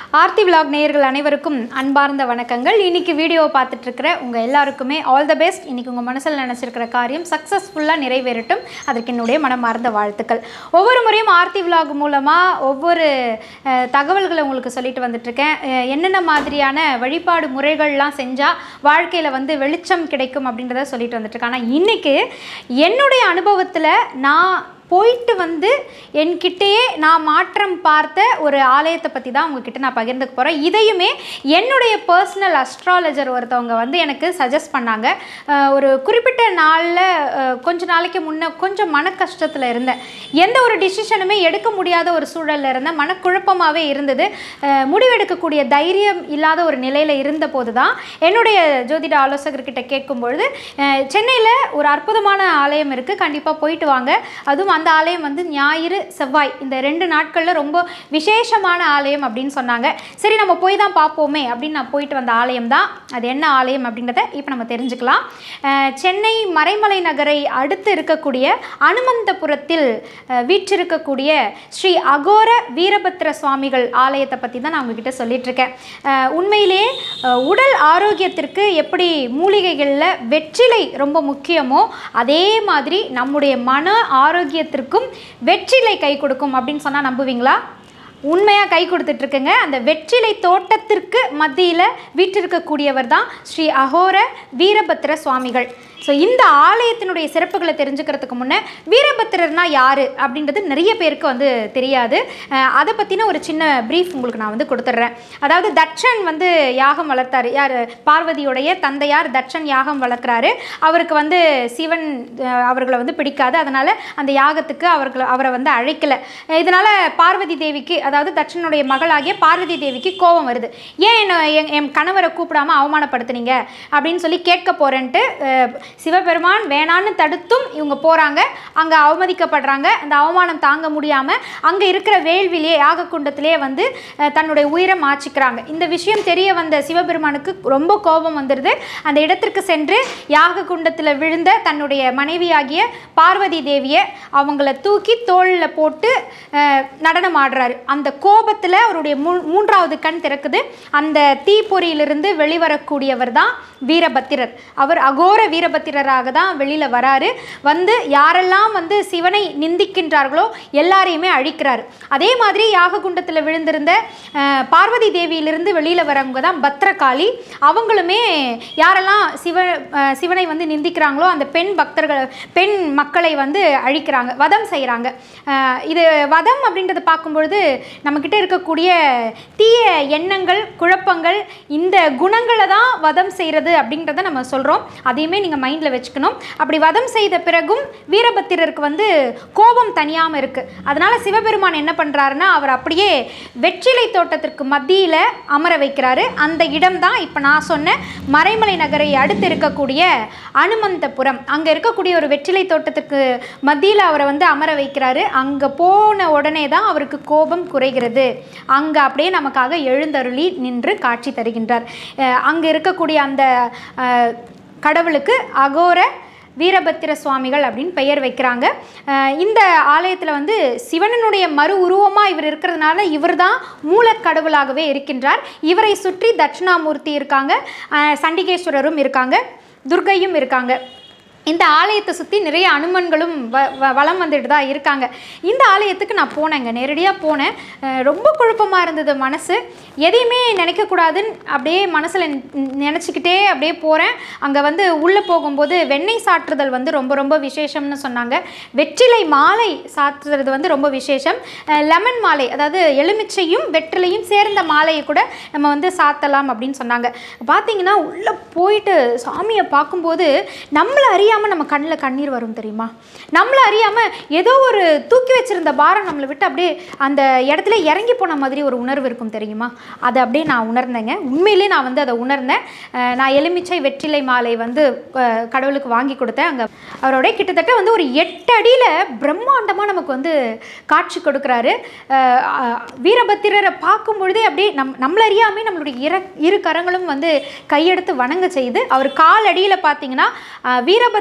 Aarthi vlog நேயர்கள் அனைவருக்கும் அன்பார்ந்த வணக்கங்கள் இன்னைக்கு வீடியோவை பார்த்துட்டு இருக்கிற உங்கள் எல்லாருக்குமே ஆல் த பெஸ்ட் இன்னைக்கு உங்கள் மனசில் நினச்சிருக்கிற காரியம் சக்ஸஸ்ஃபுல்லாக நிறைவேறட்டும் அதற்கு என்னுடைய மனமார்ந்த வாழ்த்துக்கள் ஒவ்வொரு முறையும் ஆர்த்தி விலாக் மூலமாக ஒவ்வொரு அஹ், தகவல்களை உங்களுக்கு சொல்லிட்டு வந்துட்டுருக்கேன் அஹ், என்னென்ன மாதிரியான வழிபாடு முறைகள்லாம் செஞ்சால் வாழ்க்கையில் வந்து வெளிச்சம் கிடைக்கும் அப்படின்றத சொல்லிட்டு வந்துட்டுருக்கேன் ஆனால் இன்றைக்கி என்னுடைய அனுபவத்தில் நான் போயிட்டு வந்து என்கிட்டயே நான் மாற்றம் பார்த்த ஒரு ஆலயத்தை பற்றி தான் உங்ககிட்ட நான் பகிர்ந்துக்க போகிறேன் இதையுமே என்னுடைய பர்சனல் அஸ்ட்ராலஜர் ஒருத்தவங்க வந்து எனக்கு சஜஸ்ட் பண்ணாங்க அஹ் ஒரு குறிப்பிட்ட நாளில் கொஞ்ச நாளைக்கு முன்ன கொஞ்சம் மன கஷ்டத்தில் இருந்தேன் எந்த ஒரு டிசிஷனுமே எடுக்க முடியாத ஒரு சூழலில் இருந்தேன் மனக்குழப்பமாகவே இருந்தது அஹ் முடிவெடுக்கக்கூடிய தைரியம் இல்லாத ஒரு நிலையில் இருந்தபோது தான் என்னுடைய ஜோதிட ஆலோசகர்கிட்ட கேட்கும்பொழுது சென்னையில் ஒரு அற்புதமான ஆலயம் இருக்குது கண்டிப்பாக போயிட்டு வாங்க அதுவும் அந்த ஆலயம் வந்து ஞாயிறு செவ்வாய் இந்த ரெண்டு நாட்களில் ரொம்ப விசேஷமான ஆலயம் அப்படின்னு சொன்னாங்க சரி நம்ம போய் தான் பார்ப்போமே அப்படின்னு நான் போயிட்டு வந்த ஆலயம் தான் அது என்ன ஆலயம் அப்படின்றத இப்போ நம்ம தெரிஞ்சுக்கலாம் அஹ் சென்னை மறைமலை நகரை அடுத்து இருக்கக்கூடிய அனுமந்தபுரத்தில் அஹ், வீற்றிருக்கக்கூடிய ஸ்ரீ அகோர வீரபத்ர சுவாமிகள் ஆலயத்தை பற்றி தான் நான் உங்ககிட்ட சொல்லிட்டு இருக்கேன் அஹ், உண்மையிலே அஹ், உடல் ஆரோக்கியத்திற்கு எப்படி மூலிகைகளில் வெற்றிலை ரொம்ப முக்கியமோ அதே மாதிரி நம்முடைய மன ஆரோக்கியத்திற்கும் வெற்றிலை கை கொடுக்கும் அப்படின்னு சொன்னால் நம்புவீங்களா உண்மையாக கை கொடுத்துட்ருக்குங்க அந்த வெற்றிலை தோட்டத்திற்கு மத்தியில் வீற்றிருக்கக்கூடியவர் தான் ஸ்ரீ அகோர வீரபத்ர சுவாமிகள் ஸோ இந்த ஆலயத்தினுடைய சிறப்புகளை தெரிஞ்சுக்கிறதுக்கு முன்னே வீரபத்திரர்னா யார் அப்படின்றது நிறைய பேருக்கு வந்து தெரியாது அஹ் அதை பற்றின ஒரு சின்ன ப்ரீஃப் உங்களுக்கு நான் வந்து கொடுத்துட்றேன் அதாவது தட்சன் வந்து யாகம் வளர்த்தாரு யார் பார்வதியுடைய தந்தையார் தட்சன் யாகம் வளர்க்குறாரு அவருக்கு வந்து சிவன் அஹ், அவர்களை வந்து பிடிக்காது அதனால் அந்த யாகத்துக்கு அவர்களை அவரை வந்து அழைக்கலை இதனால் பார்வதி தேவிக்கு அதாவது தட்சனுடைய மகளாகிய பார்வதி தேவிக்கு கோபம் வருது ஏன் என்ன என் என் கணவரை கூப்பிடாம அவமானப்படுத்துனீங்க அப்படின்னு சொல்லி கேட்க போகிறேன்ட்டு சிவபெருமான் வேணான்னு தடுத்தும் இவங்க போகிறாங்க அங்கே அவமதிக்கப்படுறாங்க அந்த அவமானம் தாங்க முடியாமல் அங்கே இருக்கிற வேள்விலே யாகக்குண்டத்திலே வந்து அஹ், தன்னுடைய உயிரை மாச்சிக்கிறாங்க இந்த விஷயம் தெரிய வந்த சிவபெருமானுக்கு ரொம்ப கோபம் வந்துடுது அந்த இடத்திற்கு சென்று யாக குண்டத்தில் விழுந்த தன்னுடைய மனைவியாகிய பார்வதி தேவியை அவங்கள தூக்கி தோளில் போட்டு அஹ், நடனம் ஆடுறாரு அந்த கோபத்தில் அவருடைய மூ மூன்றாவது கண் திறக்குது அந்த தீப்பொறியிலிருந்து வெளிவரக்கூடியவர் தான் வீரபத்திரர் அவர் அகோர வீரபத்திரராக தான் வெளியில் வராரு வந்து யாரெல்லாம் வந்து சிவனை நிந்திக்கின்றார்களோ எல்லாரையுமே அழிக்கிறார் அதே மாதிரி யாககுண்டத்தில் விழுந்திருந்த அஹ், பார்வதி தேவியிலிருந்து வெளியில் வரவங்க தான் பத்ரகாளி அவங்களுமே யாரெல்லாம் சிவ அஹ், சிவனை வந்து நிந்திக்கிறாங்களோ அந்த பெண் பக்தர்கள் பெண் மக்களை வந்து அழிக்கிறாங்க வதம் செய்கிறாங்க இது வதம் அப்படின்றத பார்க்கும்பொழுது நம்மக்கிட்ட இருக்கக்கூடிய தீய எண்ணங்கள் குழப்பங்கள் இந்த குணங்களை தான் வதம் செய்கிறது அப்படின்றத நம்ம சொல்கிறோம் அதையுமே நீங்கள் மைண்டில் வச்சுக்கணும் அப்படி வதம் செய்த பிறகும் வீரபத்திரருக்கு வந்து கோபம் தனியாமல் இருக்குது அதனால் சிவபெருமான் என்ன பண்ணுறாருன்னா அவர் அப்படியே வெற்றிலை தோட்டத்திற்கு மத்தியில் அமர வைக்கிறாரு அந்த இடம் தான் இப்போ நான் சொன்ன மறைமலை நகரை அடுத்து இருக்கக்கூடிய அனுமந்தபுரம் அங்கே இருக்கக்கூடிய ஒரு வெற்றிலை தோட்டத்துக்கு மத்தியில் அவரை வந்து அமர வைக்கிறாரு அங்கே போன உடனே தான் அவருக்கு கோபம் குறைகிறது அங்கே அப்படியே நமக்காக எழுந்தருளி நின்று காட்சி தருகின்றார் அங்கே இருக்கக்கூடிய அந்த அஹ், கடவுளுக்கு அகோர வீரபத்திர சுவாமிகள் அப்படின்னு பெயர் வைக்கிறாங்க அஹ் இந்த ஆலயத்தில் வந்து சிவனனுடைய மறு உருவமாக இவர் இருக்கிறதுனால இவர் தான் மூலக்கடவுளாகவே இருக்கின்றார் இவரை சுற்றி தட்சிணாமூர்த்தி இருக்காங்க அஹ் சண்டிகேஸ்வரரும் இருக்காங்க துர்க்கையும் இருக்காங்க இந்த ஆலயத்தை சுற்றி நிறைய அனுமன்களும் வ வ- வலம் வந்துட்டு தான் இருக்காங்க இந்த ஆலயத்துக்கு நான் போனேங்க நேரடியாக போனேன் அஹ் ரொம்ப குழப்பமாக இருந்தது மனசு எதையுமே நினைக்கக்கூடாதுன்னு அப்படியே மனசில் நினச்சிக்கிட்டே அப்படியே போகிறேன் அங்கே வந்து உள்ளே போகும்போது வெண்ணெய் சாற்றுதல் வந்து ரொம்ப ரொம்ப விசேஷம்னு சொன்னாங்க வெற்றிலை மாலை சாற்றுறது வந்து ரொம்ப விசேஷம் அஹ் லெமன் மாலை அதாவது எலுமிச்சையும் வெற்றிலையும் சேர்ந்த மாலையை கூட நம்ம வந்து சாத்தலாம் அப்படின்னு சொன்னாங்க பார்த்தீங்கன்னா உள்ளே போயிட்டு சாமியை பார்க்கும்போது நம்மளை அறியாமல் நம்ம கண்ணில் கண்ணீர் வரும் தெரியுமா நம்மளை அறியாமல் ஏதோ ஒரு தூக்கி வச்சிருந்த பாரம் நம்மளை விட்டு அப்படியே அந்த இடத்துல இறங்கி போன மாதிரி ஒரு உணர்வு இருக்கும் தெரியுமா அதை அப்படியே நான் உணர்ந்தேங்க உண்மையிலே நான் வந்து அதை உணர்ந்தேன் அஹ் நான் எலுமிச்சை வெற்றிலை மாலை வந்து அஹ் கடவுளுக்கு வாங்கி கொடுத்தேன் அங்கே அவரோட கிட்டத்தட்ட வந்து ஒரு எட்டு அடியில் பிரம்மாண்டமாக நமக்கு வந்து காட்சி கொடுக்குறாரு அஹ் அஹ் வீரபத்திரரை பார்க்கும் பொழுதே அப்படியே நம் நம்மள அறியாமே நம்மளுடைய இர இரு கரங்களும் வந்து கையெடுத்து வணங்க செய்து அவர் கால் அடியில் பார்த்தீங்கன்னா அஹ் வீரபத்திர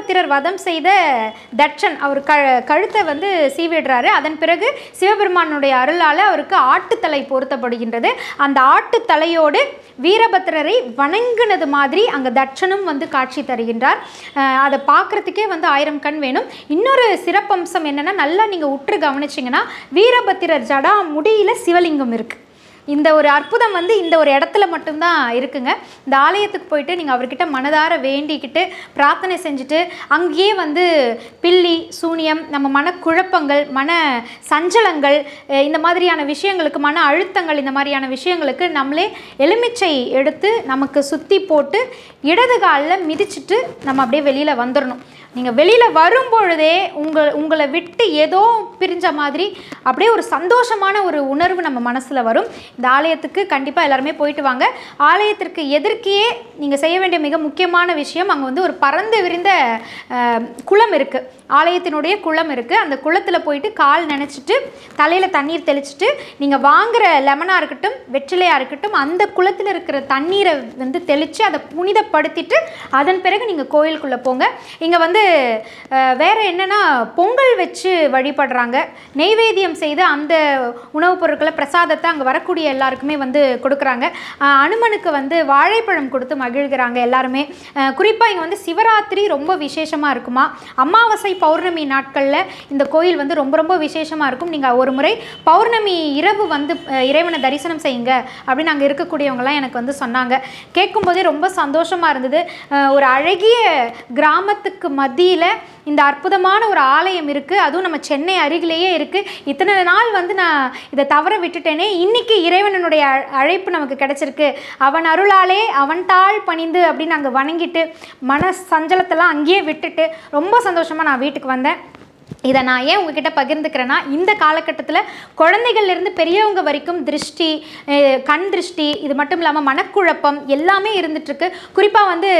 வீரபத்திரர் வதம் செய்த தட்சன் அவர் க கழுத்தை வந்து சீவிடுறாரு அதன் பிறகு சிவபெருமானுடைய அருளால் அவருக்கு ஆட்டுத்தலை பொருத்தப்படுகின்றது அந்த ஆட்டுத்தலையோடு வீரபத்திரரை வணங்குனது மாதிரி அங்கே தட்சனும் வந்து காட்சி தருகின்றார் அஹ் அதை பார்க்குறதுக்கே வந்து ஆயிரம் கண் வேணும் இன்னொரு சிறப்பம்சம் என்னென்னா நல்லா நீங்கள் உற்று கவனிச்சிங்கன்னா வீரபத்திரர் ஜடா முடியில சிவலிங்கம் இருக்குது இந்த ஒரு அற்புதம் வந்து இந்த ஒரு இடத்துல மட்டும்தான் இருக்குங்க இந்த ஆலயத்துக்கு போயிட்டு நீங்கள் அவர்கிட்ட மனதார வேண்டிக்கிட்டு பிரார்த்தனை செஞ்சுட்டு அங்கேயே வந்து பில்லி சூனியம் நம்ம மனக்குழப்பங்கள் மன சஞ்சலங்கள் அஹ் இந்த மாதிரியான விஷயங்களுக்கு மன அழுத்தங்கள் இந்த மாதிரியான விஷயங்களுக்கு நம்மளே எலுமிச்சை எடுத்து நமக்கு சுற்றி போட்டு இடது காலில் மிதிச்சிட்டு நம்ம அப்படியே வெளியில் வந்துடணும் நீங்கள் வெளியில் வரும்பொழுதே உங்கள் உங்களை விட்டு ஏதோ பிரிஞ்ச மாதிரி அப்படியே ஒரு சந்தோஷமான ஒரு உணர்வு நம்ம மனசில் வரும் இந்த ஆலயத்துக்கு கண்டிப்பாக எல்லாருமே போயிட்டு வாங்க ஆலயத்திற்கு எதிர்க்கே நீங்கள் செய்ய வேண்டிய மிக முக்கியமான விஷயம் அங்கே வந்து ஒரு பறந்து விரிந்த அஹ், குளம் இருக்குது ஆலயத்தினுடைய குளம் இருக்குது அந்த குளத்தில் போயிட்டு கால் நினச்சிட்டு தலையில் தண்ணீர் தெளிச்சிட்டு நீங்கள் வாங்குற லெமனாக இருக்கட்டும் வெற்றிலையாக இருக்கட்டும் அந்த குளத்தில் இருக்கிற தண்ணீரை வந்து தெளித்து அதை புனிதப்படுத்திட்டு அதன் பிறகு நீங்கள் கோயிலுக்குள்ளே போங்க இங்கே வந்து அஹ், வேற என்னன்னா பொங்கல் வச்சு வழிபடுறாங்க நெய்வேத்தியம் செய்து அந்த உணவுப் பொருட்களை பிரசாதத்தை அங்கே வரக்கூடிய எல்லாருக்குமே வந்து கொடுக்குறாங்க அஹ், அனுமனுக்கு வந்து வாழைப்பழம் கொடுத்து மகிழ்கிறாங்க எல்லாருமே குறிப்பாக இங்கே வந்து சிவராத்திரி ரொம்ப விசேஷமாக இருக்குமா அமாவாசை பௌர்ணமி நாட்களில் இந்த கோயில் வந்து ரொம்ப ரொம்ப விசேஷமாக இருக்கும் நீங்கள் ஒரு முறை பௌர்ணமி இரவு வந்து அஹ், இறைவனை தரிசனம் செய்யுங்க அப்படின்னு அங்கே இருக்கக்கூடியவங்கலாம் எனக்கு வந்து சொன்னாங்க கேட்கும்போதே ரொம்ப சந்தோஷமாக இருந்தது அஹ், ஒரு அழகிய கிராமத்துக்கு மத்தியில் இந்த அற்புதமான ஒரு ஆலயம் இருக்குது அதுவும் நம்ம சென்னை அருகிலேயே இருக்குது இத்தனை நாள் வந்து நான் இதை தவற விட்டுட்டேனே இன்னைக்கு இறைவனுடைய அ- அழைப்பு நமக்கு கிடைச்சிருக்கு அவன் அருளாலே அவன் தாழ் பணிந்து அப்படின்னு நாங்கள் வணங்கிட்டு மன சஞ்சலத்தெல்லாம் அங்கேயே விட்டுட்டு ரொம்ப சந்தோஷமாக நான் வீட்டுக்கு வந்தேன் இதை நான் ஏன் உங்ககிட்ட பகிர்ந்துக்கிறேன்னா இந்த காலகட்டத்தில் குழந்தைகள்லேருந்து பெரியவங்க வரைக்கும் திருஷ்டி அஹ், கண் திருஷ்டி இது மட்டும் இல்லாமல் மனக்குழப்பம் எல்லாமே இருந்துகிட்ருக்கு குறிப்பாக வந்து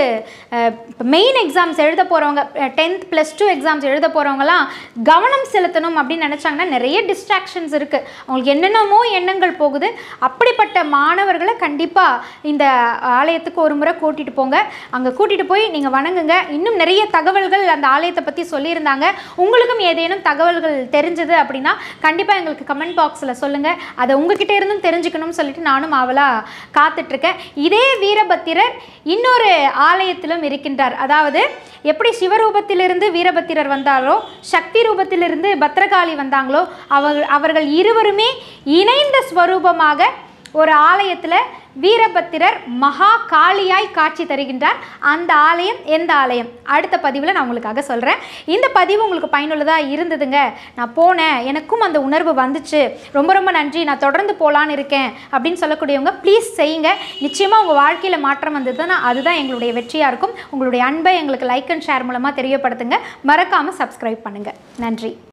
மெயின் எக்ஸாம்ஸ் எழுத போகிறவங்க டென்த் ப்ளஸ் டூ எக்ஸாம்ஸ் எழுத போகிறவங்கலாம் கவனம் செலுத்தணும் அப்படின்னு நினச்சாங்கன்னா நிறைய டிஸ்ட்ராக்ஷன்ஸ் இருக்குது அவங்களுக்கு என்னென்னமோ எண்ணங்கள் போகுது அப்படிப்பட்ட மாணவர்களை கண்டிப்பாக இந்த ஆலயத்துக்கு ஒரு முறை கூட்டிகிட்டு போங்க அங்கே கூட்டிகிட்டு போய் நீங்கள் வணங்குங்க இன்னும் நிறைய தகவல்கள் அந்த ஆலயத்தை பற்றி சொல்லியிருந்தாங்க உங்களுக்கும் ஏதேனும் தகவல்கள் தெரிஞ்சது அப்படின்னா கண்டிப்பாக எங்களுக்கு கமெண்ட் பாக்ஸில் சொல்லுங்கள் அதை உங்ககிட்ட இருந்தும் தெரிஞ்சுக்கணும்னு சொல்லிட்டு நானும் ஆவலாக காத்துட்ருக்கேன் இதே வீரபத்திரர் இன்னொரு ஆலயத்திலும் இருக்கின்றார் அதாவது எப்படி சிவரூபத்திலிருந்து வீரபத்திரர் வந்தாரோ சக்தி ரூபத்திலிருந்து பத்ரகாளி வந்தாங்களோ அவர் அவர்கள் இருவருமே இணைந்த ஸ்வரூபமாக ஒரு ஆலயத்தில் வீரபத்திரர் மகா காளியாய் காட்சி தருகின்றார் அந்த ஆலயம் எந்த ஆலயம் அடுத்த பதிவில் நான் உங்களுக்காக சொல்கிறேன் இந்த பதிவு உங்களுக்கு பயனுள்ளதாக இருந்ததுங்க நான் போனேன் எனக்கும் அந்த உணர்வு வந்துச்சு ரொம்ப ரொம்ப நன்றி நான் தொடர்ந்து போகலான்னு இருக்கேன் அப்படின்னு சொல்லக்கூடியவங்க ப்ளீஸ் செய்யுங்க நிச்சயமாக உங்கள் வாழ்க்கையில் மாற்றம் வந்ததுன்னா அதுதான் எங்களுடைய வெற்றியாக இருக்கும் உங்களுடைய அன்பை எங்களுக்கு லைக் அண்ட் ஷேர் மூலமாக தெரியப்படுத்துங்க மறக்காமல் சப்ஸ்கிரைப் பண்ணுங்கள் நன்றி